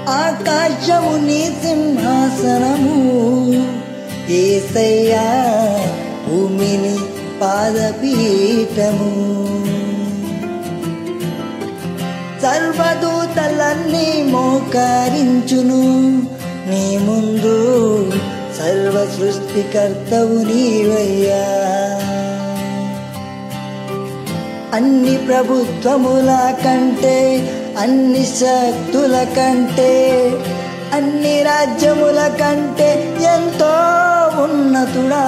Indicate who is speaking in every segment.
Speaker 1: ఆకాశము నీ సింహాసనము ఏసయ్యా భూమిని పాదపీఠము సర్వదూతలన్నీ మోకరించును నీ ముందు సర్వ సృష్టికర్తవు నీవయ్యా అన్ని ప్రభుత్వముల కంటే అన్ని శక్తుల కంటే అన్ని రాజ్యముల కంటే ఎంతో ఉన్నతుడా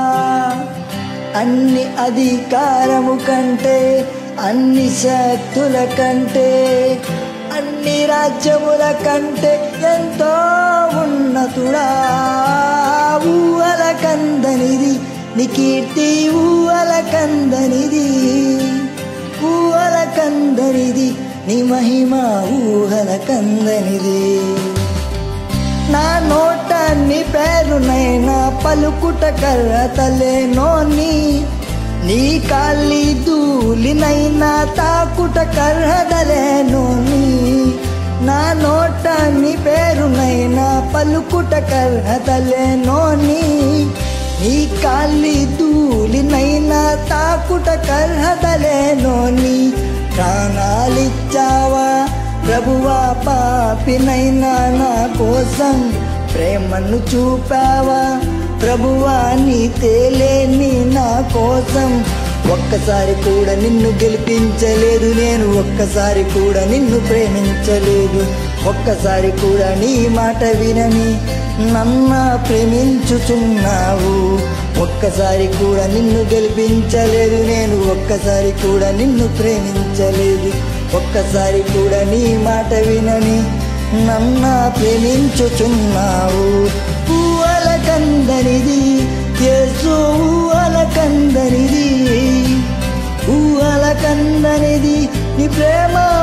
Speaker 1: అన్ని అధికారము కంటే అన్ని శక్తుల కంటే అన్ని రాజ్యముల కంటే ఎంతో ఉన్నతుడా ఊహల కందనిది నీ కీర్తి ఊహల కందనిది ఊహల కందనిది నీ మహిమ ఊహల కందనిది నా నోట నీ పేరునైనా పలుకుట కర్రతలేనోని నీ కాలి ధూళినైనా తాకుట కర్హదలేనోని నా నోట నీ పేరునైనా పలుకుట కర్హదలేనోని నీ కాలి ధూళినైనా తాకుట కర్హదలేనోని ప్రాణాలిచ్చావా ప్రభువా పాపినైనా నా కోసం ప్రేమను చూపావా ప్రభువా నీ తేలేని నా కోసం ఒక్కసారి కూడా నిన్ను గెలిపించలేదు నేను ఒక్కసారి కూడా నిన్ను ప్రేమించలేదు ఒక్కసారి కూడా నీ మాట వినని నన్న ప్రేమించుచున్నావు ఒక్కసారి కూడా నిన్ను గెలిపించలేదు నేను ఒక్కసారి కూడా నిన్ను ప్రేమించలేదు ఒక్కసారి కూడా నీ మాట వినని నన్న ప్రేమించుచున్నావు ఊహల కందనిది యేసు ఊహల కందనిది ఊహల కందనిది నీ ప్రేమ